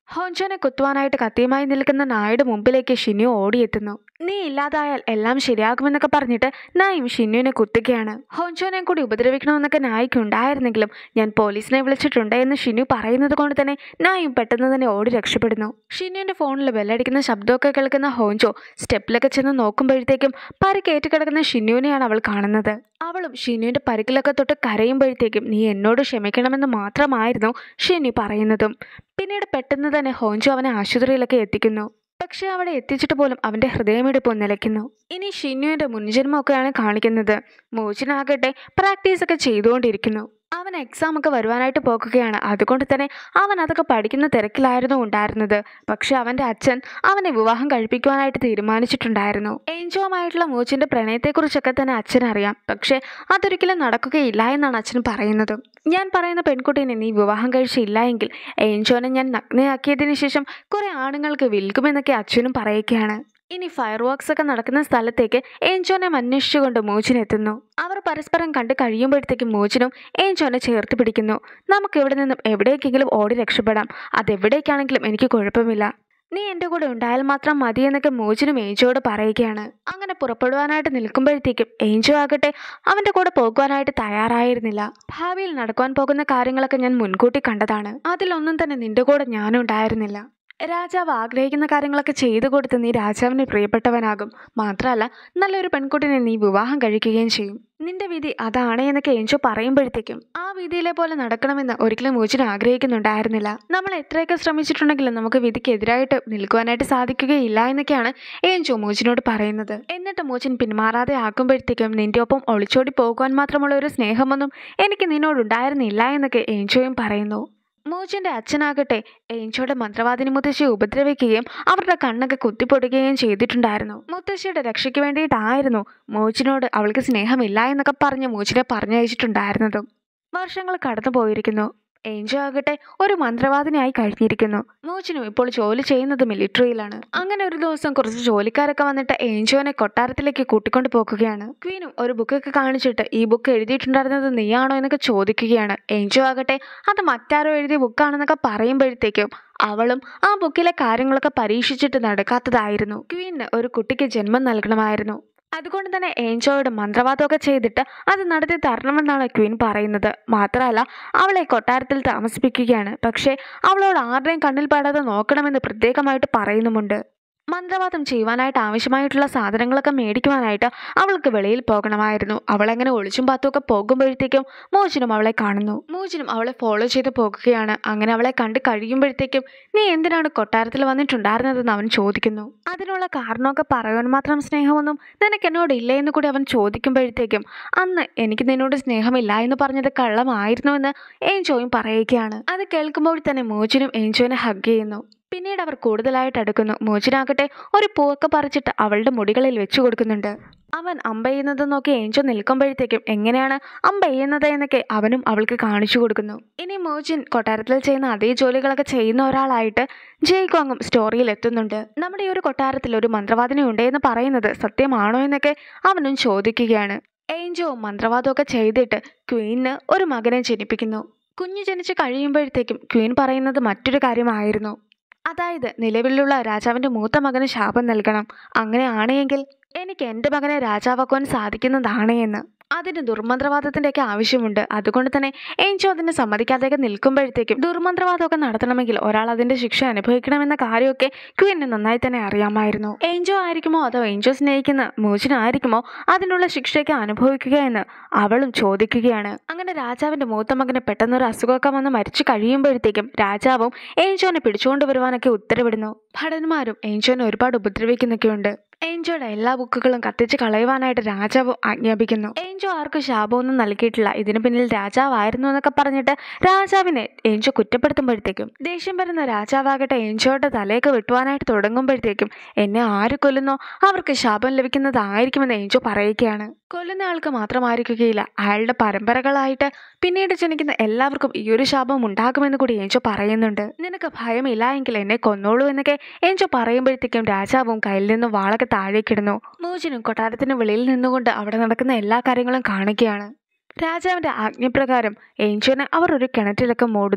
ഹോഞ്ചോനെ കുത്തുവാനായിട്ട് കത്തിയുമായി നിൽക്കുന്ന നായുടെ മുമ്പിലേക്ക് ഷിനു ഓടിയെത്തുന്നു നീ ഇല്ലാതായാൽ എല്ലാം ശരിയാകുമെന്നൊക്കെ പറഞ്ഞിട്ട് നായും ഷിന്നുവിനെ കുത്തുകയാണ് ഹോഞ്ചോനെ കൂടി ഉപദ്രവിക്കണമെന്നൊക്കെ നായിക്ക് ഉണ്ടായിരുന്നെങ്കിലും ഞാൻ പോലീസിനെ വിളിച്ചിട്ടുണ്ട് എന്ന് ഷിനു പറയുന്നത് കൊണ്ട് തന്നെ നായും പെട്ടെന്ന് തന്നെ ഓടി രക്ഷപ്പെടുന്നു ഷിനുവിന്റെ ഫോണിൽ ബെല്ലടിക്കുന്ന ശബ്ദമൊക്കെ കേൾക്കുന്ന ഹോഞ്ചോ സ്റ്റെപ്പിലൊക്കെ ചെന്ന് നോക്കുമ്പോഴത്തേക്കും പരിക്കേറ്റ് കിടക്കുന്ന ഷിനുവിനെയാണ് അവൾ കാണുന്നത് അവളും ഷിനുവിന്റെ പരിക്കിലൊക്കെ തൊട്ട് കരയുമ്പോഴത്തേക്കും നീ എന്നോട് ക്ഷമിക്കണമെന്ന് മാത്രമായിരുന്നു ഷിനു പറയുന്നതും പിന്നീട് പെട്ടെന്ന് തന്നെ ഹോഞ്ചോ അവനെ ആശുപത്രിയിലൊക്കെ എത്തിക്കുന്നു പക്ഷെ അവിടെ എത്തിച്ചിട്ട് പോലും അവന്റെ ഹൃദയമിടിപ്പ് നിലയ്ക്കുന്നു ഇനി ഷിന്നുവിന്റെ മുൻജന്മമൊക്കെയാണ് കാണിക്കുന്നത് മോചനാകട്ടെ പ്രാക്ടീസ് ഒക്കെ ചെയ്തുകൊണ്ടിരിക്കുന്നു അവൻ എക്സാം ഒക്കെ വരുവാനായിട്ട് പോകുകയാണ് അതുകൊണ്ട് തന്നെ അവൻ അതൊക്കെ പഠിക്കുന്ന തിരക്കിലായിരുന്നു ഉണ്ടായിരുന്നത് പക്ഷെ അവന്റെ അച്ഛൻ അവനെ വിവാഹം കഴിപ്പിക്കുവാനായിട്ട് തീരുമാനിച്ചിട്ടുണ്ടായിരുന്നു ഏഞ്ചോമായിട്ടുള്ള മൂച്ചിന്റെ പ്രണയത്തെക്കുറിച്ചൊക്കെ തന്നെ അച്ഛൻ അറിയാം പക്ഷെ അതൊരിക്കലും നടക്കുകയില്ല എന്നാണ് അച്ഛൻ പറയുന്നത് ഞാൻ പറയുന്ന പെൺകുട്ടീനെ നീ വിവാഹം കഴിച്ചില്ല എങ്കിൽ ഏഞ്ചോനെ ഞാൻ നഗ്നയാക്കിയതിനു ശേഷം കുറെ ആണുങ്ങൾക്ക് വിൽക്കുമെന്നൊക്കെ അച്ഛനും പറയുകയാണ് ഇനി ഫയർ വർക്ക്സ് ഒക്കെ നടക്കുന്ന സ്ഥലത്തേക്ക് ഏഞ്ചോനെ അന്വേഷിച്ചുകൊണ്ട് മോചിനെത്തുന്നു അവർ പരസ്പരം കണ്ട് കഴിയുമ്പോഴത്തേക്കും മോചിനും ഏഞ്ചോനെ ചേർത്ത് പിടിക്കുന്നു നമുക്ക് ഇവിടെ നിന്നും എവിടേക്കെങ്കിലും ഓടി രക്ഷപ്പെടാം അതെവിടേക്കാണെങ്കിലും എനിക്ക് കുഴപ്പമില്ല നീ എൻ്റെ കൂടെ ഉണ്ടായാൽ മാത്രം മതി എന്നൊക്കെ മോചിനും ഏഞ്ചോട് പറയുകയാണ് അങ്ങനെ പുറപ്പെടുവാനായിട്ട് നിൽക്കുമ്പോഴത്തേക്കും ഏഞ്ചോ ആകട്ടെ അവൻ്റെ കൂടെ പോകുവാനായിട്ട് തയ്യാറായിരുന്നില്ല ഭാവിയിൽ നടക്കുവാൻ പോകുന്ന കാര്യങ്ങളൊക്കെ ഞാൻ മുൻകൂട്ടി കണ്ടതാണ് അതിലൊന്നും തന്നെ നിന്റെ കൂടെ ഞാനും ഉണ്ടായിരുന്നില്ല രാജാവ് ആഗ്രഹിക്കുന്ന കാര്യങ്ങളൊക്കെ ചെയ്തു കൊടുത്ത് നീ രാജാവിന് പ്രിയപ്പെട്ടവനാകും മാത്രമല്ല നല്ലൊരു പെൺകുട്ടിനെ നീ വിവാഹം കഴിക്കുകയും ചെയ്യും നിന്റെ വിധി അതാണ് എന്നൊക്കെ എഞ്ചോ പറയുമ്പോഴത്തേക്കും ആ വിധിയിലെ പോലെ നടക്കണമെന്ന് ഒരിക്കലും മോചിന് ആഗ്രഹിക്കുന്നുണ്ടായിരുന്നില്ല നമ്മൾ എത്രയൊക്കെ ശ്രമിച്ചിട്ടുണ്ടെങ്കിലും നമുക്ക് വിധിക്കെതിരായിട്ട് നിൽക്കുവാനായിട്ട് സാധിക്കുകയില്ല എന്നൊക്കെയാണ് ഏഞ്ചോ മോചിനോട് പറയുന്നത് എന്നിട്ട് മോചിൻ പിന്മാറാതെ ആക്കുമ്പോഴത്തേക്കും നിന്റെ ഒപ്പം ഒളിച്ചോടി പോകുവാൻ മാത്രമുള്ള ഒരു സ്നേഹമൊന്നും എനിക്ക് നിന്നോടുണ്ടായിരുന്നില്ല എന്നൊക്കെ ഏഞ്ചോയും പറയുന്നു മോജിന്റെ അച്ഛനാകട്ടെ ഏഞ്ചോയുടെ മന്ത്രവാദിനി മുത്തശ്ശിയെ ഉപദ്രവിക്കുകയും അവരുടെ കണ്ണൊക്കെ കുത്തിപ്പൊടുകയും ചെയ്തിട്ടുണ്ടായിരുന്നു മുത്തശ്ശിയുടെ രക്ഷയ്ക്ക് വേണ്ടിയിട്ടായിരുന്നു മോജിനോട് അവൾക്ക് സ്നേഹമില്ല എന്നൊക്കെ പറഞ്ഞ് മോജിനെ പറഞ്ഞയച്ചിട്ടുണ്ടായിരുന്നതും വർഷങ്ങൾ കടന്നു പോയിരിക്കുന്നു ഏഞ്ചോ ആകട്ടെ ഒരു മന്ത്രവാദിനിയായി കഴിഞ്ഞിരിക്കുന്നു മോചിനും ഇപ്പോൾ ജോലി ചെയ്യുന്നത് മിലിറ്ററിയിലാണ് അങ്ങനെ ഒരു ദിവസം കുറച്ച് ജോലിക്കാരൊക്കെ വന്നിട്ട് ഏഞ്ചോനെ കൊട്ടാരത്തിലേക്ക് കൂട്ടിക്കൊണ്ട് പോകുകയാണ് ക്വീനും ഒരു ബുക്കൊക്കെ കാണിച്ചിട്ട് ഈ ബുക്ക് എഴുതിയിട്ടുണ്ടായിരുന്നത് നീയാണോ എന്നൊക്കെ ചോദിക്കുകയാണ് ഏഞ്ചോ ആകട്ടെ അത് മറ്റാരോ എഴുതിയ ബുക്കാണെന്നൊക്കെ പറയുമ്പോഴത്തേക്കും അവളും ആ ബുക്കിലെ കാര്യങ്ങളൊക്കെ പരീക്ഷിച്ചിട്ട് നടക്കാത്തതായിരുന്നു ക്വീനിന് ഒരു കുട്ടിക്ക് ജന്മം നൽകണമായിരുന്നു അതുകൊണ്ട് തന്നെ ഏഞ്ചോയുടെ മന്ത്രവാദമൊക്കെ ചെയ്തിട്ട് അത് നടത്തി തരണമെന്നാണ് ക്വീൻ പറയുന്നത് മാത്രമല്ല അവളെ കൊട്ടാരത്തിൽ താമസിപ്പിക്കുകയാണ് പക്ഷേ അവളോട് ആരുടെയും കണ്ണിൽ പെടാതെ നോക്കണമെന്ന് പ്രത്യേകമായിട്ട് പറയുന്നുമുണ്ട് മന്ത്രവാദം ചെയ്യുവാനായിട്ട് ആവശ്യമായിട്ടുള്ള സാധനങ്ങളൊക്കെ മേടിക്കുവാനായിട്ട് അവൾക്ക് വെളിയിൽ പോകണമായിരുന്നു അവളെങ്ങനെ ഒളിച്ചും പാത്തുമൊക്കെ പോകുമ്പോഴത്തേക്കും മോചനും അവളെ കാണുന്നു മോചനും അവളെ ഫോളോ ചെയ്ത് പോകുകയാണ് അങ്ങനെ അവളെ കണ്ട് കഴിയുമ്പോഴത്തേക്കും നീ എന്തിനാണ് കൊട്ടാരത്തിൽ വന്നിട്ടുണ്ടായിരുന്നതെന്ന് അവൻ ചോദിക്കുന്നു അതിനുള്ള കാരണമൊക്കെ പറയുവാൻ മാത്രം സ്നേഹമൊന്നും നിനക്ക് എന്നോട് ഇല്ലേ എന്ന് കൂടി അവൻ ചോദിക്കുമ്പോഴത്തേക്കും അന്ന് എനിക്ക് നിന്നോട് സ്നേഹമില്ല എന്ന് പറഞ്ഞത് കള്ളമായിരുന്നുവെന്ന് ഏഞ്ചോയും പറയുകയാണ് അത് കേൾക്കുമ്പോൾ തന്നെ മോചനും ഏഞ്ചോനെ ഹഗ് ചെയ്യുന്നു പിന്നീട് അവർ കൂടുതലായിട്ട് അടുക്കുന്നു മോചനാകട്ടെ ഒരു പൂവൊക്കെ പറിച്ചിട്ട് അവളുടെ മുടികളിൽ വെച്ചു കൊടുക്കുന്നുണ്ട് അവൻ അമ്പ ചെയ്യുന്നത് നോക്കി ഏഞ്ചോ നിൽക്കുമ്പോഴത്തേക്കും എങ്ങനെയാണ് അമ്പ ചെയ്യുന്നത് എന്നൊക്കെ അവനും അവൾക്ക് കാണിച്ചു കൊടുക്കുന്നു ഇനി മോചിൻ കൊട്ടാരത്തിൽ ചെയ്യുന്ന അതേ ജോലികളൊക്കെ ചെയ്യുന്ന ഒരാളായിട്ട് ജയ്കോങ്ങും സ്റ്റോറിയിൽ എത്തുന്നുണ്ട് നമ്മുടെ ഈ ഒരു കൊട്ടാരത്തിൽ ഒരു മന്ത്രവാദിനി ഉണ്ട് എന്ന് പറയുന്നത് സത്യമാണോ എന്നൊക്കെ അവനും ചോദിക്കുകയാണ് ഏഞ്ചോ മന്ത്രവാദമൊക്കെ ചെയ്തിട്ട് ക്വീനിന് ഒരു മകനെ ജനിപ്പിക്കുന്നു കുഞ്ഞു ജനിച്ച് കഴിയുമ്പോഴത്തേക്കും ക്വീൻ പറയുന്നത് മറ്റൊരു കാര്യമായിരുന്നു അതായത് നിലവിലുള്ള രാജാവിൻ്റെ മൂത്ത മകന് ശാപം നൽകണം അങ്ങനെയാണെങ്കിൽ എനിക്ക് എൻ്റെ മകനെ രാജാവാക്കുവാൻ സാധിക്കുന്നതാണ് എന്ന് അതിന് ദുർമന്ത്രവാദത്തിൻ്റെയൊക്കെ ആവശ്യമുണ്ട് അതുകൊണ്ട് തന്നെ ഏഞ്ചോ അതിന് സമ്മതിക്കാതെയൊക്കെ നിൽക്കുമ്പോഴത്തേക്കും ദുർമന്ത്രവാദമൊക്കെ നടത്തണമെങ്കിൽ ഒരാൾ അതിൻ്റെ ശിക്ഷ അനുഭവിക്കണമെന്ന കാര്യമൊക്കെ ക്വീന് നന്നായി തന്നെ അറിയാമായിരുന്നു ഏഞ്ചോ ആയിരിക്കുമോ അതോ ഏഞ്ചോ സ്നേഹിക്കുന്ന മോചനായിരിക്കുമോ അതിനുള്ള ശിക്ഷയൊക്കെ അനുഭവിക്കുക എന്ന് അവളും ചോദിക്കുകയാണ് അങ്ങനെ രാജാവിൻ്റെ മൂത്ത മകന് പെട്ടെന്നൊരു അസുഖമൊക്കെ വന്ന് മരിച്ചു കഴിയുമ്പോഴത്തേക്കും രാജാവും ഏഞ്ചോനെ പിടിച്ചുകൊണ്ട് വരുവാനൊക്കെ ഉത്തരവിടുന്നു ഭടന്മാരും ഏഞ്ചോനെ ഒരുപാട് ഉപദ്രവിക്കുന്നൊക്കെയുണ്ട് ഏഞ്ചോയുടെ എല്ലാ ബുക്കുകളും കത്തിച്ച് കളയുവാനായിട്ട് രാജാവ് ആജ്ഞാപിക്കുന്നു ഏഞ്ചോ ആർക്കും ശാപമൊന്നും നൽകിയിട്ടില്ല ഇതിന് പിന്നിൽ രാജാവായിരുന്നു എന്നൊക്കെ പറഞ്ഞിട്ട് രാജാവിനെ ഏഞ്ചോ കുറ്റപ്പെടുത്തുമ്പോഴത്തേക്കും ദേഷ്യം വരുന്ന രാജാവാകട്ടെ ഏഞ്ചോയുടെ തലയൊക്കെ വെട്ടുവാനായിട്ട് തുടങ്ങുമ്പോഴത്തേക്കും എന്നെ ആര് കൊല്ലുന്നോ അവർക്ക് ശാപം ലഭിക്കുന്നതായിരിക്കുമെന്ന് ഏഞ്ചോ പറയുകയാണ് കൊല്ലുന്ന ആൾക്ക് മാത്രമായിരിക്കുകയില്ല അയാളുടെ പരമ്പരകളായിട്ട് പിന്നീട് ജനിക്കുന്ന എല്ലാവർക്കും ഈ ഒരു ശാപം ഉണ്ടാകുമെന്ന് കൂടി ഏഞ്ചോ പറയുന്നുണ്ട് നിനക്ക് ഭയമില്ല എങ്കിൽ എന്നെ കൊന്നോളൂ എന്നൊക്കെ ഏഞ്ചോ പറയുമ്പോഴത്തേക്കും രാജാവും കയ്യിൽ നിന്ന് വാളൊക്കെ താഴേക്കിടുന്നു മൂജിനും കൊട്ടാരത്തിന് വെളിയിൽ നിന്നുകൊണ്ട് അവിടെ നടക്കുന്ന എല്ലാ കാര്യങ്ങളും കാണുകയാണ് രാജാവിന്റെ ആജ്ഞപ്രകാരം ഏഞ്ചോനെ അവർ ഒരു കിണറ്റിലൊക്കെ മൂടുന്നു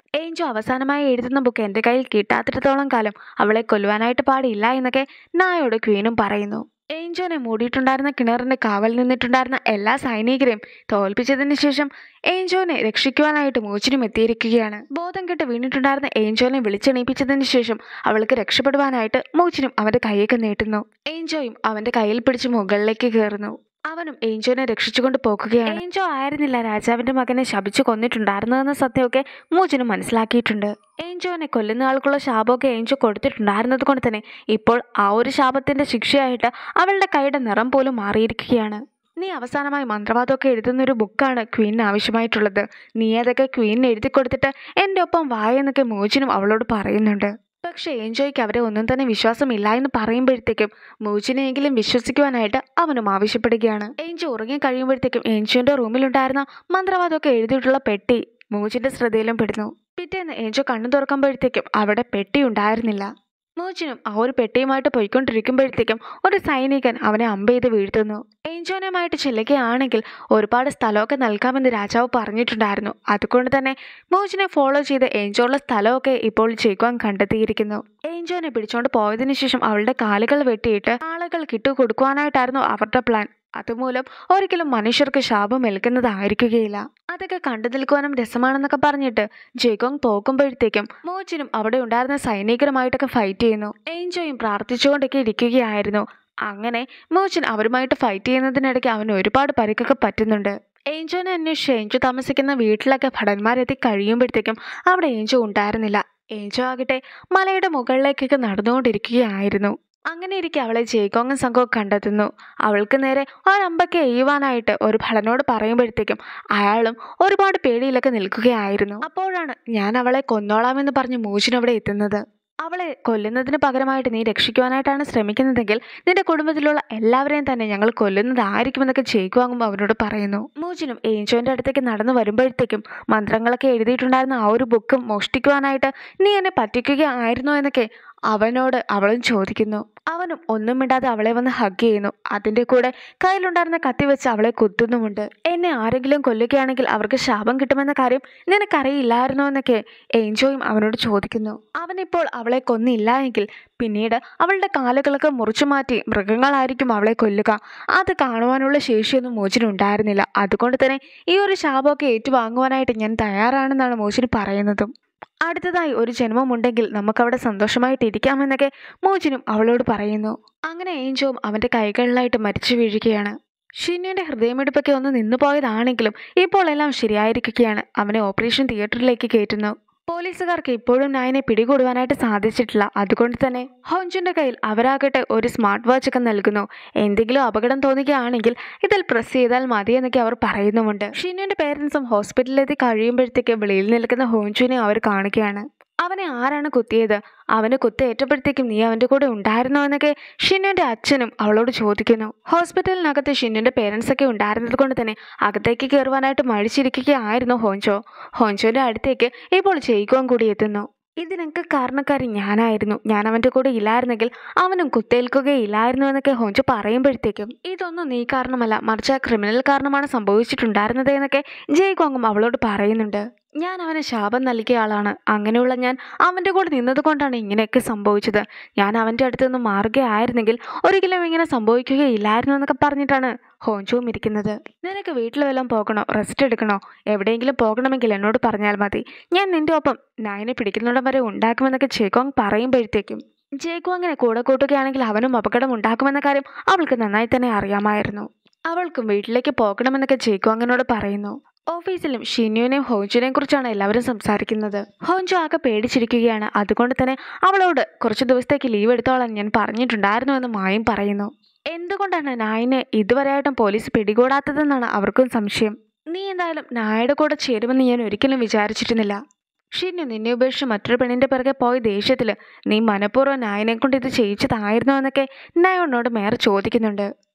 ഏഞ്ചോ അവസാനമായി എഴുതുന്ന ബുക്ക് എൻ്റെ കയ്യിൽ കിട്ടാത്തിടത്തോളം കാലം അവളെ കൊല്ലുവാനായിട്ട് പാടില്ല എന്നൊക്കെ നായോട് ക്വീനും പറയുന്നു ഏഞ്ചോനെ മൂടിയിട്ടുണ്ടായിരുന്ന കിണറിന് കാവൽ നിന്നിട്ടുണ്ടായിരുന്ന എല്ലാ സൈനികരെയും തോൽപ്പിച്ചതിന് ശേഷം ഏഞ്ചോനെ രക്ഷിക്കുവാനായിട്ട് മോച്ചിനും എത്തിയിരിക്കുകയാണ് ബോധം കെട്ട് വീണിട്ടുണ്ടായിരുന്ന ഏഞ്ചോനെ വിളിച്ചെണീപ്പിച്ചതിന് ശേഷം അവൾക്ക് രക്ഷപ്പെടുവാനായിട്ട് മോച്ചിനും അവന്റെ കൈയൊക്കെ നീട്ടുന്നു ഏഞ്ചോയും അവന്റെ കയ്യിൽ പിടിച്ച് മുകളിലേക്ക് കയറുന്നു അവനും ഏഞ്ചോനെ രക്ഷിച്ചുകൊണ്ട് പോകുകയാണ് ഏഞ്ചോ ആയിരുന്നില്ല രാജാവിന്റെ മകനെ ശപിച്ചു കൊന്നിട്ടുണ്ടായിരുന്നതെന്ന സത്യമൊക്കെ മൂജിന് മനസ്സിലാക്കിയിട്ടുണ്ട് ഏഞ്ചോനെ കൊല്ലുന്ന ആൾക്കുള്ള ശാപമൊക്കെ ഏഞ്ചോ കൊടുത്തിട്ടുണ്ടായിരുന്നത് കൊണ്ട് തന്നെ ഇപ്പോൾ ആ ഒരു ശാപത്തിന്റെ ശിക്ഷയായിട്ട് അവളുടെ കൈയുടെ നിറം പോലും മാറിയിരിക്കുകയാണ് നീ അവസാനമായി മന്ത്രവാദമൊക്കെ എഴുതുന്ന ഒരു ബുക്കാണ് ക്വീനിന് ആവശ്യമായിട്ടുള്ളത് നീ അതൊക്കെ ക്വീനിന് എഴുതി കൊടുത്തിട്ട് എൻ്റെ ഒപ്പം വായെന്നൊക്കെ മോചിനും അവളോട് പറയുന്നുണ്ട് പക്ഷേ ഏഞ്ചോയ്ക്ക് അവരെ ഒന്നും തന്നെ വിശ്വാസമില്ല എന്ന് പറയുമ്പോഴത്തേക്കും മൂച്ചിനെയെങ്കിലും വിശ്വസിക്കുവാനായിട്ട് അവനും ആവശ്യപ്പെടുകയാണ് ഏഞ്ചോ ഉറങ്ങി കഴിയുമ്പോഴത്തേക്കും ഏഞ്ചോന്റെ റൂമിലുണ്ടായിരുന്ന മന്ത്രവാദമൊക്കെ എഴുതിയിട്ടുള്ള പെട്ടി മൂച്ചിന്റെ ശ്രദ്ധയിലും പെടുന്നു പിറ്റേന്ന് ഏഞ്ചോ കണ്ണു തുറക്കുമ്പോഴത്തേക്കും അവിടെ പെട്ടി ഉണ്ടായിരുന്നില്ല മൂച്ചിനും ആ ഒരു പെട്ടിയുമായിട്ട് പോയിക്കൊണ്ടിരിക്കുമ്പോഴത്തേക്കും ഒരു സൈനികൻ അവനെ അമ്പ് ചെയ്ത് വീഴ്ത്തുന്നു ഏഞ്ചോനുമായിട്ട് ചെല്ലുകയാണെങ്കിൽ ഒരുപാട് സ്ഥലമൊക്കെ നൽകാമെന്ന് രാജാവ് പറഞ്ഞിട്ടുണ്ടായിരുന്നു അതുകൊണ്ട് തന്നെ മൂച്ചിനെ ഫോളോ ചെയ്ത് ഏഞ്ചോയുടെ സ്ഥലമൊക്കെ ഇപ്പോൾ ജയ്ക്വാൻ കണ്ടെത്തിയിരിക്കുന്നു ഏഞ്ചോനെ പിടിച്ചോണ്ട് പോയതിനു ശേഷം അവളുടെ കാലുകൾ വെട്ടിയിട്ട് ആളുകൾ കിട്ടുകൊടുക്കുവാനായിട്ടായിരുന്നു അവരുടെ പ്ലാൻ അതുമൂലം ഒരിക്കലും മനുഷ്യർക്ക് ശാപം ഏൽക്കുന്നതായിരിക്കുകയില്ല അതൊക്കെ കണ്ടു നിൽക്കുവാനും രസമാണെന്നൊക്കെ പറഞ്ഞിട്ട് ജയ്ഗോങ് പോകുമ്പോഴത്തേക്കും മോച്ചിനും അവിടെ ഉണ്ടായിരുന്ന സൈനികരുമായിട്ടൊക്കെ ഫൈറ്റ് ചെയ്യുന്നു ഏഞ്ചോയും പ്രാർത്ഥിച്ചുകൊണ്ടൊക്കെ ഇരിക്കുകയായിരുന്നു അങ്ങനെ മോച്ചൻ അവരുമായിട്ട് ഫൈറ്റ് ചെയ്യുന്നതിനിടയ്ക്ക് അവന് ഒരുപാട് പരിക്കൊക്കെ പറ്റുന്നുണ്ട് ഏഞ്ചോനെ അന്വേഷിച്ച് ഏഞ്ചോ താമസിക്കുന്ന വീട്ടിലൊക്കെ ഭടന്മാരെത്തി കഴിയുമ്പോഴത്തേക്കും അവിടെ ഏഞ്ചോ ഉണ്ടായിരുന്നില്ല ഏഞ്ചോ ആകട്ടെ മലയുടെ മുകളിലേക്കൊക്കെ നടന്നുകൊണ്ടിരിക്കുകയായിരുന്നു അങ്ങനെ ഇരിക്കെ അവളെ ജയ്ഗോങ്ങും സംഘവും കണ്ടെത്തുന്നു അവൾക്ക് നേരെ ഒരമ്പൊക്കെ എയ്യുവാനായിട്ട് ഒരു ഭടനോട് പറയുമ്പോഴത്തേക്കും അയാളും ഒരുപാട് പേടിയിലൊക്കെ നിൽക്കുകയായിരുന്നു അപ്പോഴാണ് ഞാൻ അവളെ കൊന്നോളാമെന്ന് പറഞ്ഞ് മൂച്ചിൻ അവിടെ എത്തുന്നത് അവളെ കൊല്ലുന്നതിന് പകരമായിട്ട് നീ രക്ഷിക്കുവാനായിട്ടാണ് ശ്രമിക്കുന്നതെങ്കിൽ നിന്റെ കുടുംബത്തിലുള്ള എല്ലാവരെയും തന്നെ ഞങ്ങൾ കൊല്ലുന്നതായിരിക്കുമെന്നൊക്കെ ജയിക്കുവാങ്ങുമ്പോൾ അവനോട് പറയുന്നു മൂജിനും ഏഞ്ചോന്റെ അടുത്തേക്ക് നടന്നു വരുമ്പോഴത്തേക്കും മന്ത്രങ്ങളൊക്കെ എഴുതിയിട്ടുണ്ടായിരുന്ന ആ ഒരു ബുക്കും മോഷ്ടിക്കുവാനായിട്ട് നീ എന്നെ പറ്റിക്കുകയായിരുന്നോ എന്നൊക്കെ അവനോട് അവളും ചോദിക്കുന്നു അവനും ഒന്നും മിണ്ടാതെ അവളെ വന്ന് ഹഗ് ചെയ്യുന്നു അതിൻ്റെ കൂടെ കയ്യിലുണ്ടായിരുന്ന കത്തി വെച്ച് അവളെ കുത്തുന്നുമുണ്ട് എന്നെ ആരെങ്കിലും കൊല്ലുകയാണെങ്കിൽ അവർക്ക് ശാപം കിട്ടുമെന്ന കാര്യം നിനക്കറിയില്ലായിരുന്നോ എന്നൊക്കെ ഏഞ്ചോയും അവനോട് ചോദിക്കുന്നു അവനിപ്പോൾ അവളെ കൊന്നില്ല എങ്കിൽ പിന്നീട് അവളുടെ കാലുകളൊക്കെ മുറിച്ചു മാറ്റി മൃഗങ്ങളായിരിക്കും അവളെ കൊല്ലുക അത് കാണുവാനുള്ള ശേഷിയൊന്നും മോചിനുണ്ടായിരുന്നില്ല അതുകൊണ്ട് തന്നെ ഈ ഒരു ശാപമൊക്കെ ഏറ്റുവാങ്ങുവാനായിട്ട് ഞാൻ തയ്യാറാണെന്നാണ് മോചിന് പറയുന്നതും അടുത്തതായി ഒരു ജന്മമുണ്ടെങ്കിൽ നമുക്കവിടെ സന്തോഷമായിട്ട് ഇരിക്കാമെന്നൊക്കെ മോചിനും അവളോട് പറയുന്നു അങ്ങനെ ഏഞ്ചോവും അവൻ്റെ കൈകളിലായിട്ട് മരിച്ചു വീഴുകയാണ് ഷിന്നുവിൻ്റെ ഹൃദയമിടിപ്പൊക്കെ ഒന്ന് നിന്നു പോയതാണെങ്കിലും ഇപ്പോൾ എല്ലാം ശരിയായിരിക്കുകയാണ് അവനെ ഓപ്പറേഷൻ തിയേറ്ററിലേക്ക് കയറ്റുന്നു പോലീസുകാർക്ക് ഇപ്പോഴും നായനെ പിടികൂടുവാനായിട്ട് സാധിച്ചിട്ടില്ല അതുകൊണ്ട് തന്നെ ഹോഞ്ചുന്റെ കയ്യിൽ അവരാകട്ടെ ഒരു സ്മാർട്ട് വാച്ച് ഒക്കെ നൽകുന്നു എന്തെങ്കിലും അപകടം തോന്നുകയാണെങ്കിൽ ഇതിൽ പ്രസ് ചെയ്താൽ മതി എന്നൊക്കെ അവർ പറയുന്നുമുണ്ട് ഷിനുവിന്റെ പേരൻസും ഹോസ്പിറ്റലിലെത്തി കഴിയുമ്പോഴത്തേക്ക് വെളിയിൽ നിൽക്കുന്ന ഹോഞ്ചുവിനെ അവർ കാണുകയാണ് അവനെ ആരാണ് കുത്തിയത് അവന് കുത്തേറ്റപ്പോഴത്തേക്കും നീ അവൻ്റെ കൂടെ ഉണ്ടായിരുന്നോ എന്നൊക്കെ ഷിന്നുവിൻ്റെ അച്ഛനും അവളോട് ചോദിക്കുന്നു ഹോസ്പിറ്റലിനകത്ത് ഷിന്നുവിൻ്റെ പേരൻസ് ഒക്കെ ഉണ്ടായിരുന്നത് കൊണ്ട് തന്നെ അകത്തേക്ക് കയറുവാനായിട്ട് മഴിച്ചിരിക്കുകയായിരുന്നു ഹോഞ്ചോ ഹോഞ്ചോൻ്റെ അടുത്തേക്ക് ഇപ്പോൾ ജയിക്കുവാൻ കൂടി എത്തുന്നു ഇതിനൊക്കെ കാരണക്കാരി ഞാനായിരുന്നു ഞാൻ അവൻ്റെ കൂടെ ഇല്ലായിരുന്നെങ്കിൽ അവനും കുത്തേൽക്കുകയില്ലായിരുന്നു എന്നൊക്കെ ഹോഞ്ചു പറയുമ്പോഴത്തേക്കും ഇതൊന്നും നീ കാരണമല്ല മറിച്ച് ആ ക്രിമിനൽ കാരണമാണ് സംഭവിച്ചിട്ടുണ്ടായിരുന്നത് എന്നൊക്കെ ജയ്ഗോങ്ങും അവളോട് പറയുന്നുണ്ട് ഞാൻ അവന് ശാപം നൽകിയ ആളാണ് അങ്ങനെയുള്ള ഞാൻ അവൻ്റെ കൂടെ നിന്നതുകൊണ്ടാണ് ഇങ്ങനെയൊക്കെ സംഭവിച്ചത് ഞാൻ അവൻ്റെ അടുത്ത് നിന്ന് മാറുകയായിരുന്നെങ്കിൽ ഒരിക്കലും ഇങ്ങനെ സംഭവിക്കുകയില്ലായിരുന്നു എന്നൊക്കെ പറഞ്ഞിട്ടാണ് ഹോഞ്ചുവും ഇരിക്കുന്നത് നിനക്ക് വീട്ടിൽ വല്ലതും പോകണോ റെസ്റ്റ് എടുക്കണോ എവിടെയെങ്കിലും പോകണമെങ്കിൽ എന്നോട് പറഞ്ഞാൽ മതി ഞാൻ നിന്റെ ഒപ്പം നായനെ പിടിക്കുന്നിടം വരെ ഉണ്ടാക്കുമെന്നൊക്കെ ജേക്കോങ് പറയുമ്പോഴത്തേക്കും ജേക്കോങ്ങിനെ കൂടെ കൂട്ടുകയാണെങ്കിൽ അവനും അപകടം ഉണ്ടാക്കുമെന്ന കാര്യം അവൾക്ക് നന്നായി തന്നെ അറിയാമായിരുന്നു അവൾക്കും വീട്ടിലേക്ക് പോകണമെന്നൊക്കെ ജേക്കോങ്ങിനോട് പറയുന്നു ഓഫീസിലും ഷിനുവിനെയും ഹോഞ്ചുവിനെയും കുറിച്ചാണ് എല്ലാവരും സംസാരിക്കുന്നത് ഹോഞ്ചു ആകെ പേടിച്ചിരിക്കുകയാണ് അതുകൊണ്ട് തന്നെ അവളോട് കുറച്ച് ദിവസത്തേക്ക് ലീവ് എടുത്തോളാൻ ഞാൻ പറഞ്ഞിട്ടുണ്ടായിരുന്നു എന്ന് മായും പറയുന്നു എന്തുകൊണ്ടാണ് നായിനെ ഇതുവരെയായിട്ടും പോലീസ് പിടികൂടാത്തതെന്നാണ് അവർക്കും സംശയം നീ എന്തായാലും നായയുടെ കൂടെ ചേരുമെന്ന് ഞാൻ ഒരിക്കലും വിചാരിച്ചിരുന്നില്ല ഷിന്നു നിന്നെ ഉപേക്ഷിച്ച് മറ്റൊരു പെണ്ണിന്റെ പിറകെ പോയ ദേഷ്യത്തിൽ നീ മനഃപൂർവ്വം നായനെ കൊണ്ട് ഇത് ചെയ്യിച്ചതായിരുന്നോ എന്നൊക്കെ നായോനോട് മേറെ ചോദിക്കുന്നുണ്ട്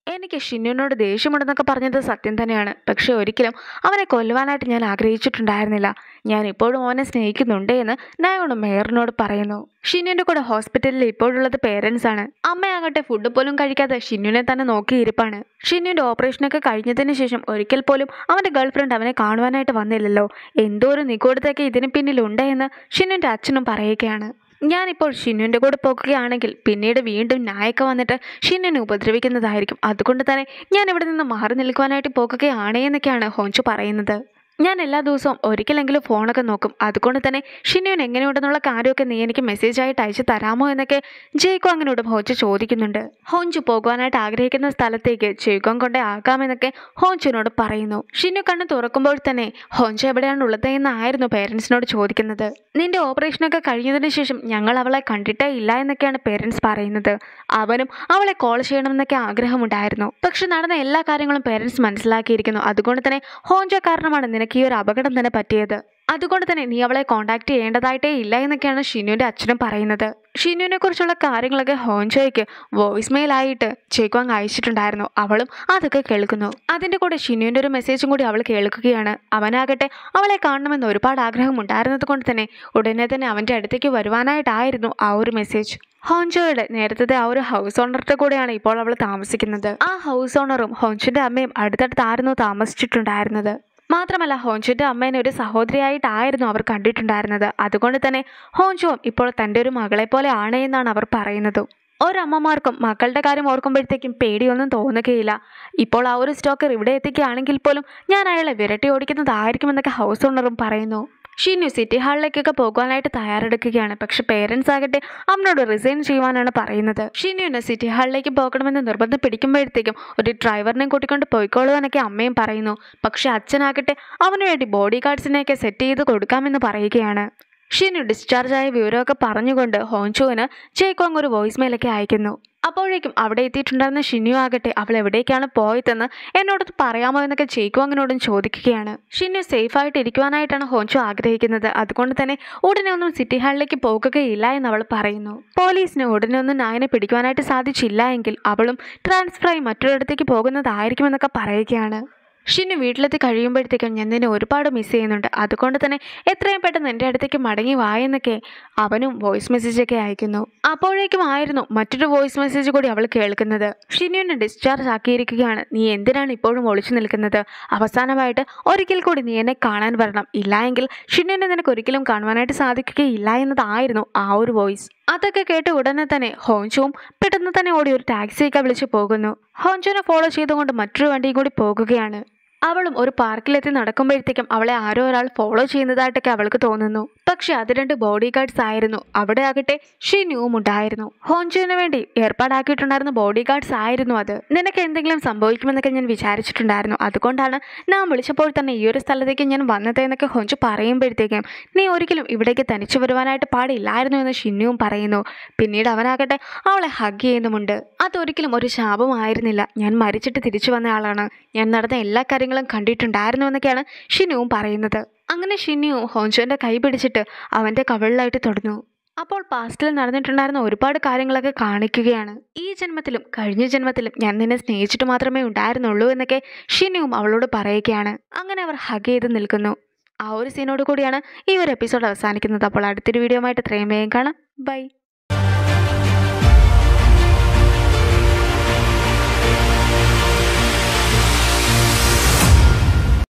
എനിക്ക് ഷിന്നുവിനോട് ദേഷ്യമുണ്ടെന്നൊക്കെ പറഞ്ഞത് സത്യം തന്നെയാണ് പക്ഷെ ഒരിക്കലും അവനെ കൊല്ലുവാനായിട്ട് ഞാൻ ആഗ്രഹിച്ചിട്ടുണ്ടായിരുന്നില്ല ഞാൻ ഇപ്പോഴും അവനെ സ്നേഹിക്കുന്നുണ്ട് എന്ന് നായോട് മേയറിനോട് പറയുന്നു ഷിന്നുവിൻ്റെ കൂടെ ഹോസ്പിറ്റലിൽ ഇപ്പോഴുള്ളത് പേരൻസ് ആണ് അമ്മയാകട്ടെ ഫുഡ് പോലും കഴിക്കാതെ ഷിന്നുവിനെ തന്നെ നോക്കിയിരിപ്പാണ് ഷിന്നുവിൻ്റെ ഓപ്പറേഷനൊക്കെ കഴിഞ്ഞതിന് ശേഷം ഒരിക്കൽ പോലും അവൻ്റെ ഗേൾഫ്രണ്ട് അവനെ കാണുവാനായിട്ട് വന്നില്ലല്ലോ എന്തോ ഒരു നിഗൂഢതയൊക്കെ ഇതിന് പിന്നിലുണ്ട് എന്ന് ഷിന്നുവിൻ്റെ അച്ഛനും പറയുകയാണ് ഞാനിപ്പോൾ ഷിന്നുവിൻ്റെ കൂടെ പോകുകയാണെങ്കിൽ പിന്നീട് വീണ്ടും നായക്ക വന്നിട്ട് ഷിന്നുവിനെ ഉപദ്രവിക്കുന്നതായിരിക്കും അതുകൊണ്ട് തന്നെ ഞാൻ ഇവിടെ നിന്ന് മാറി നിൽക്കുവാനായിട്ട് പോകുകയാണ് എന്നൊക്കെയാണ് ഹോഞ്ചു പറയുന്നത് ഞാൻ എല്ലാ ദിവസവും ഒരിക്കലെങ്കിലും ഫോണൊക്കെ നോക്കും അതുകൊണ്ട് തന്നെ ഷിന്നുവിന് എങ്ങനെയുണ്ടെന്നുള്ള കാര്യമൊക്കെ നീ എനിക്ക് മെസ്സേജ് ആയിട്ട് അയച്ചു തരാമോ എന്നൊക്കെ ജയ്ക്കോ അങ്ങനോട് ഹോഞ്ചു ചോദിക്കുന്നുണ്ട് ഹോഞ്ചു പോകുവാനായിട്ട് ആഗ്രഹിക്കുന്ന സ്ഥലത്തേക്ക് ജയ്ക്കോം കൊണ്ടേ ആകാമെന്നൊക്കെ ഹോഞ്ചുവിനോട് പറയുന്നു ഷിന്നു കണ്ണ് തുറക്കുമ്പോൾ തന്നെ ഹോഞ്ചു എവിടെയാണ് ഉള്ളത് എന്നായിരുന്നു പേരൻസിനോട് ചോദിക്കുന്നത് നിന്റെ ഓപ്പറേഷനൊക്കെ കഴിഞ്ഞതിന് ശേഷം ഞങ്ങൾ അവളെ കണ്ടിട്ടേ ഇല്ല എന്നൊക്കെയാണ് പേരൻസ് പറയുന്നത് അവനും അവളെ കോൾ ചെയ്യണമെന്നൊക്കെ ആഗ്രഹമുണ്ടായിരുന്നു പക്ഷെ നടന്ന എല്ലാ കാര്യങ്ങളും പേരൻസ് മനസ്സിലാക്കിയിരിക്കുന്നു അതുകൊണ്ട് തന്നെ ഹോഞ്ചോ കാരണമാണ് നിനക്ക് ഈ ഒരു അപകടം തന്നെ പറ്റിയത് അതുകൊണ്ട് തന്നെ നീ അവളെ കോൺടാക്ട് ചെയ്യേണ്ടതായിട്ടേ ഇല്ല എന്നൊക്കെയാണ് ഷിനുവിൻ്റെ അച്ഛനും പറയുന്നത് ഷിനുവിനെ കുറിച്ചുള്ള കാര്യങ്ങളൊക്കെ ഹോഞ്ചോയ്ക്ക് വോയിസ് മെയിലായിട്ട് ചേക്കുവാങ് അയച്ചിട്ടുണ്ടായിരുന്നു അവളും അതൊക്കെ കേൾക്കുന്നു അതിൻ്റെ കൂടെ ഷിനുവിൻ്റെ ഒരു മെസ്സേജും കൂടി അവൾ കേൾക്കുകയാണ് അവനാകട്ടെ അവളെ കാണണമെന്ന് ഒരുപാട് ആഗ്രഹം ഉണ്ടായിരുന്നത് കൊണ്ട് തന്നെ ഉടനെ തന്നെ അവൻ്റെ അടുത്തേക്ക് വരുവാനായിട്ടായിരുന്നു ആ ഒരു മെസ്സേജ് ഹോഞ്ചോയുടെ നേരത്തെ ആ ഒരു ഹൗസ് ഓണറുടെ കൂടെയാണ് ഇപ്പോൾ അവൾ താമസിക്കുന്നത് ആ ഹൗസ് ഓണറും ഹോഞ്ചിന്റെ അമ്മയും അടുത്തടുത്തായിരുന്നു താമസിച്ചിട്ടുണ്ടായിരുന്നത് മാത്രമല്ല ഹോഞ്ചുവിൻ്റെ അമ്മേനെ ഒരു സഹോദരിയായിട്ടായിരുന്നു അവർ കണ്ടിട്ടുണ്ടായിരുന്നത് അതുകൊണ്ട് തന്നെ ഹോഞ്ചുവും ഇപ്പോൾ തൻ്റെ ഒരു മകളെ പോലെ ആണ് എന്നാണ് അവർ പറയുന്നത് ഒരമ്മമാർക്കും മക്കളുടെ കാര്യം ഓർക്കുമ്പോഴത്തേക്കും പേടിയൊന്നും തോന്നുകയില്ല ഇപ്പോൾ ആ ഒരു സ്റ്റോക്കർ ഇവിടെ എത്തിക്കുകയാണെങ്കിൽ പോലും ഞാൻ അയാളെ വിരട്ടി ഓടിക്കുന്നതായിരിക്കുമെന്നൊക്കെ ഹൗസ് ഓണറും പറയുന്നു ഷിനു സിറ്റി ഹാളിലേക്കൊക്കെ പോകുവാനായിട്ട് തയ്യാറെടുക്കുകയാണ് പക്ഷെ പേരൻസ് ആകട്ടെ അവനോട് റിസൈൻ ചെയ്യുവാനാണ് പറയുന്നത് ഷിനുവിന് സിറ്റി ഹാളിലേക്ക് പോകണമെന്ന് നിർബന്ധം പിടിക്കുമ്പോഴത്തേക്കും ഒരു ഡ്രൈവറിനെ കൂട്ടിക്കൊണ്ട് പോയിക്കോളുവാനൊക്കെ അമ്മയും പറയുന്നു പക്ഷെ അച്ഛനാകട്ടെ അവന് വേണ്ടി ബോഡി ഗാർഡ്സിനെയൊക്കെ സെറ്റ് ചെയ്ത് കൊടുക്കാമെന്ന് പറയുകയാണ് ഷിനു ഡിസ്ചാർജ് ആയ വിവരമൊക്കെ പറഞ്ഞുകൊണ്ട് ഹോഞ്ചുവിന് ജയ്ക്കോങ് ഒരു വോയിസ് മെയിലൊക്കെ അയക്കുന്നു അപ്പോഴേക്കും അവിടെ എത്തിയിട്ടുണ്ടായിരുന്ന ഷിനു ആകട്ടെ അവൾ എവിടേക്കാണ് പോയതെന്ന് എന്നോട് പറയാമോ എന്നൊക്കെ ജയ്ക്കോങ്ങിനോടും ചോദിക്കുകയാണ് ഷിനു സേഫായിട്ട് ഇരിക്കുവാനായിട്ടാണ് ഹോഞ്ചു ആഗ്രഹിക്കുന്നത് അതുകൊണ്ട് തന്നെ ഉടനെ ഒന്നും സിറ്റി ഹാളിലേക്ക് പോകുകയില്ല എന്ന് അവൾ പറയുന്നു പോലീസിന് ഉടനെ ഒന്നും നായനെ പിടിക്കുവാനായിട്ട് സാധിച്ചില്ല എങ്കിൽ അവളും ട്രാൻസ്ഫറായി മറ്റൊരിടത്തേക്ക് പോകുന്നതായിരിക്കുമെന്നൊക്കെ പറയുകയാണ് ഷിനു വീട്ടിലെത്തി കഴിയുമ്പോഴത്തേക്കും ഞാൻ നിന്നെ ഒരുപാട് മിസ് ചെയ്യുന്നുണ്ട് അതുകൊണ്ട് തന്നെ എത്രയും പെട്ടെന്ന് എൻ്റെ അടുത്തേക്ക് മടങ്ങി വായെന്നൊക്കെ അവനും വോയിസ് മെസ്സേജൊക്കെ അയക്കുന്നു അപ്പോഴേക്കും ആയിരുന്നു മറ്റൊരു വോയിസ് മെസ്സേജ് കൂടി അവൾ കേൾക്കുന്നത് ഷിനുവിനെ ഡിസ്ചാർജ് ആക്കിയിരിക്കുകയാണ് നീ എന്തിനാണ് ഇപ്പോഴും ഒളിച്ചു നിൽക്കുന്നത് അവസാനമായിട്ട് ഒരിക്കൽ കൂടി നീ എന്നെ കാണാൻ വരണം ഇല്ല എങ്കിൽ ഷിനുവിനെ നിനക്ക് ഒരിക്കലും കാണുവാനായിട്ട് സാധിക്കുകയില്ല എന്നതായിരുന്നു ആ ഒരു വോയിസ് അതൊക്കെ കേട്ട് ഉടനെ തന്നെ ഹോഞ്ചുവും പെട്ടെന്ന് തന്നെ ഓടി ഒരു ടാക്സിയൊക്കെ വിളിച്ച് പോകുന്നു ഹോഞ്ചുവിനെ ഫോളോ ചെയ്തുകൊണ്ട് മറ്റൊരു വണ്ടിയും കൂടി പോകുകയാണ് അവളും ഒരു പാർക്കിലെത്തി നടക്കുമ്പോഴത്തേക്കും അവളെ ആരോ ഒരാൾ ഫോളോ ചെയ്യുന്നതായിട്ടൊക്കെ അവൾക്ക് തോന്നുന്നു പക്ഷെ അത് രണ്ട് ബോഡി ഗാർഡ്സ് ആയിരുന്നു അവിടെ ആകട്ടെ ഷിനുവും ഉണ്ടായിരുന്നു ഹോഞ്ചുവിന് വേണ്ടി ഏർപ്പാടാക്കിയിട്ടുണ്ടായിരുന്ന ബോഡി ഗാർഡ്സ് ആയിരുന്നു അത് നിനക്ക് എന്തെങ്കിലും സംഭവിക്കുമെന്നൊക്കെ ഞാൻ വിചാരിച്ചിട്ടുണ്ടായിരുന്നു അതുകൊണ്ടാണ് ഞാൻ വിളിച്ചപ്പോൾ തന്നെ ഈ ഒരു സ്ഥലത്തേക്ക് ഞാൻ വന്നത് എന്നൊക്കെ ഹോഞ്ചു പറയുമ്പോഴത്തേക്കും നീ ഒരിക്കലും ഇവിടേക്ക് തനിച്ചു വരുവാനായിട്ട് പാടില്ലായിരുന്നു എന്ന് ഷിന്നുവും പറയുന്നു പിന്നീട് അവനാകട്ടെ അവളെ ഹഗ് ചെയ്യുന്നുമുണ്ട് അതൊരിക്കലും ഒരു ശാപമായിരുന്നില്ല ഞാൻ മരിച്ചിട്ട് തിരിച്ചു വന്ന ആളാണ് ഞാൻ നടന്ന എല്ലാ കാര്യങ്ങളും കണ്ടിട്ടുണ്ടായിരുന്നു എന്നൊക്കെയാണ് ഷിനുവും പറയുന്നത് അങ്ങനെ ഷിന്നു ഹോഞ്ചുവിൻ്റെ കൈ പിടിച്ചിട്ട് അവൻ്റെ കവിളിലായിട്ട് തൊടുന്നു അപ്പോൾ പാസ്റ്റിൽ നടന്നിട്ടുണ്ടായിരുന്ന ഒരുപാട് കാര്യങ്ങളൊക്കെ കാണിക്കുകയാണ് ഈ ജന്മത്തിലും കഴിഞ്ഞ ജന്മത്തിലും ഞാൻ നിന്നെ സ്നേഹിച്ചിട്ട് മാത്രമേ ഉണ്ടായിരുന്നുള്ളൂ എന്നൊക്കെ ഷിനുവും അവളോട് പറയുകയാണ് അങ്ങനെ അവർ ഹഗ് ചെയ്ത് നിൽക്കുന്നു ആ ഒരു സീനോട് കൂടിയാണ് ഈ ഒരു എപ്പിസോഡ് അവസാനിക്കുന്നത് അപ്പോൾ അടുത്തൊരു വീഡിയോ ആയിട്ട് എത്രയും വേഗം കാണാം ബൈ